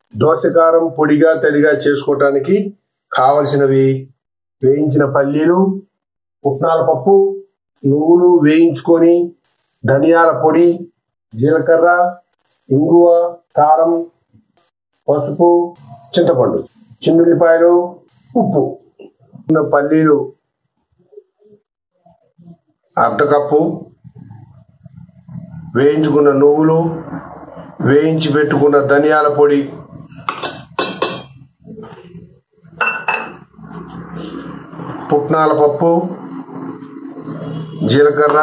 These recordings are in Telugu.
దోసకారం పొడిగా తడిగా చేసుకోవటానికి కావలసినవి వేయించిన పల్లీలు పుట్నాల పప్పు నువ్వులు వేయించుకొని ధనియాల పొడి జీలకర్ర ఇంగువ కారం పసుపు చింతపండు చిన్నుల్లిపాయలు ఉప్పు ఉన్న పల్లీలు అర్ధ కప్పు వేయించుకున్న నువ్వులు వేయించి పెట్టుకున్న ధనియాల పొడి పుట్నాల పప్పు జీలకర్ర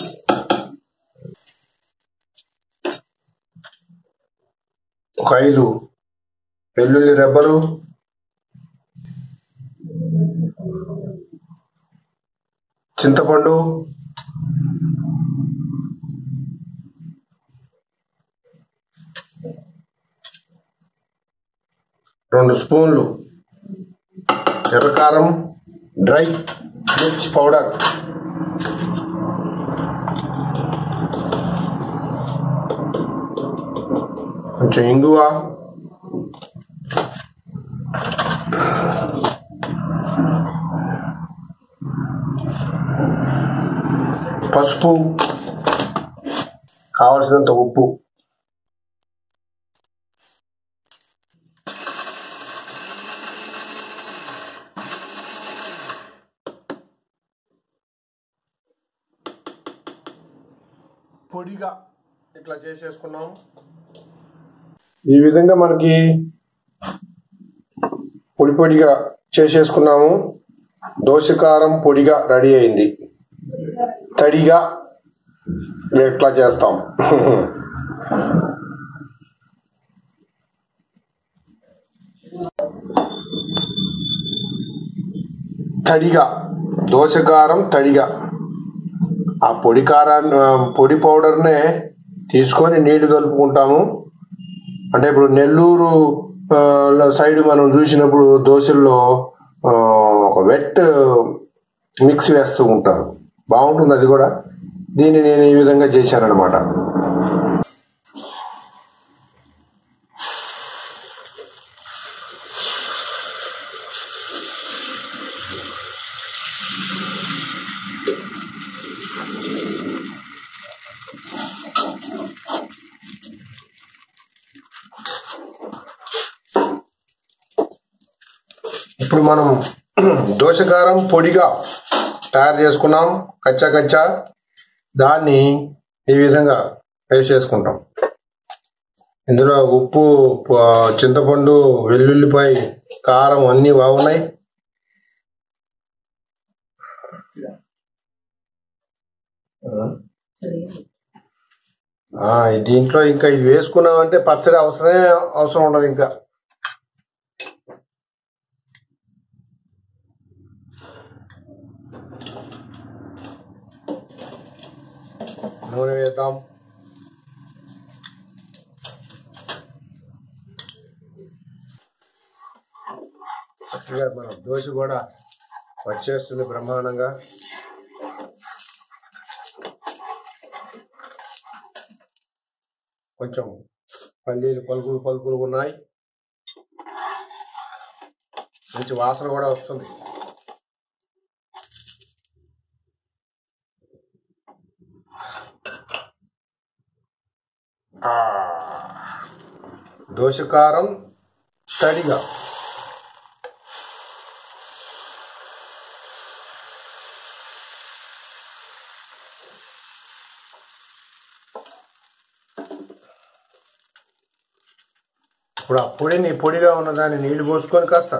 ఒక ఐదు వెల్లుల్లి రెబ్బలు చింతపండు రెండు స్పూన్లు ఎర్రకారం డ్రై మిర్చి పౌడర్ కొంచెం ఇంగువ పసుపు కావలసినంత ఉప్పు పొడిగా ఇట్లా చేసేసుకున్నాం ఈ విధంగా మనకి పొడి పొడిగా చేసేసుకున్నాము దోశకారం పొడిగా రెడీ అయింది తడిగా ఎట్లా చేస్తాం తడిగా దోశకారం తడిగా ఆ పొడి కారాన్ని ఆ పొడి పౌడర్నే తీసుకొని నీళ్లు కలుపుకుంటాము అంటే ఇప్పుడు నెల్లూరు ఆ, లో సైడ్ మనం చూసినప్పుడు దోశల్లో ఆ, ఒక వెట్ మిక్స్ వేస్తూ ఉంటారు బాగుంటుంది అది కూడా దీన్ని నేను ఈ విధంగా చేశానన్నమాట ఇప్పుడు మనం దోశకారం పొడిగా తయారు చేసుకున్నాం కచ్చా కచ్చా దాన్ని ఈ విధంగా పేస్ట్ చేసుకుంటాం ఇందులో ఉప్పు ప- చింతపండు వెల్లుల్లిపాయ కారం అన్నీ బాగున్నాయి ఆ, దీంట్లో ఇంకా ఇది వేసుకున్నామంటే పచ్చడి అవసరమే అవసరం ఉండదు ఇంకా నూనె వేద్దాం చక్కగా మన దోశ కూడా వచ్చేస్తుంది బ్రహ్మాండంగా కొంచెం పల్లీలు పలుకులు పలుకులు ఉన్నాయి మంచి వాసన కూడా వస్తుంది ఆ, దోశకారం తడిగా ఇప్పుడు ఆ పొడిని పొడిగా ఉన్న దాన్ని నీళ్లు పోసుకొని కాస్త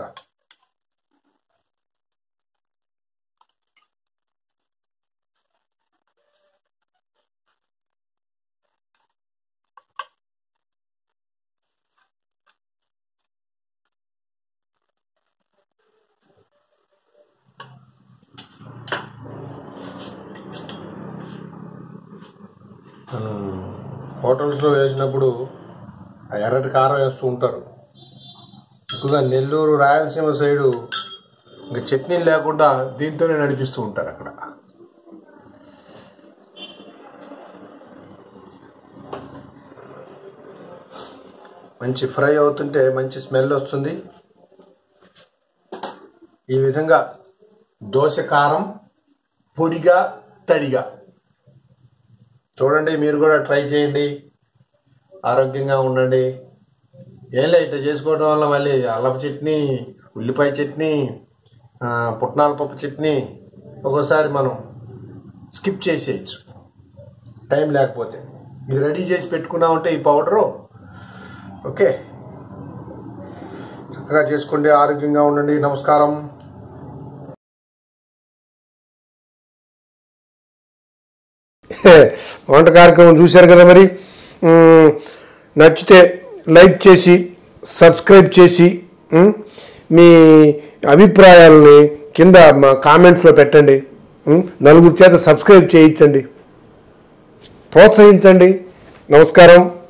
హోటల్స్లో వేసినప్పుడు ఆ ఎర్రటి కారం వేస్తూ ఉంటారు ఎక్కువగా నెల్లూరు రాయలసీమ సైడు ఇంకా చట్నీలు లేకుండా దీంతోనే నడిపిస్తూ ఉంటారు అక్కడ మంచి ఫ్రై అవుతుంటే మంచి స్మెల్ వస్తుంది ఈ విధంగా దోశ కారం పొడిగా తడిగా చూడండి మీరు కూడా ట్రై చేయండి ఆరోగ్యంగా ఉండండి ఏం లేదు ఇట్లా చేసుకోవడం వల్ల మళ్ళీ అల్లపు చట్నీ ఉల్లిపాయ చట్నీ ఆ, పుట్నాల పప్పు చట్నీ ఒక్కోసారి మనం స్కిప్ చేసేయచ్చు టైం లేకపోతే ఇది రెడీ చేసి పెట్టుకున్నామంటే ఈ పౌడరు ఓకే చక్కగా చేసుకోండి ఆరోగ్యంగా ఉండండి నమస్కారం వంట కార్యక్రమం చూశారు కదా మరి మ్మ్, నచ్చితే లైక్ చేసి సబ్స్క్రైబ్ చేసి మ్మ్, మీ అభిప్రాయాలని కింద మా కామెంట్స్లో పెట్టండి మ్మ్, నలుగురు చేత సబ్స్క్రైబ్ చేయించండి ప్రోత్సహించండి నమస్కారం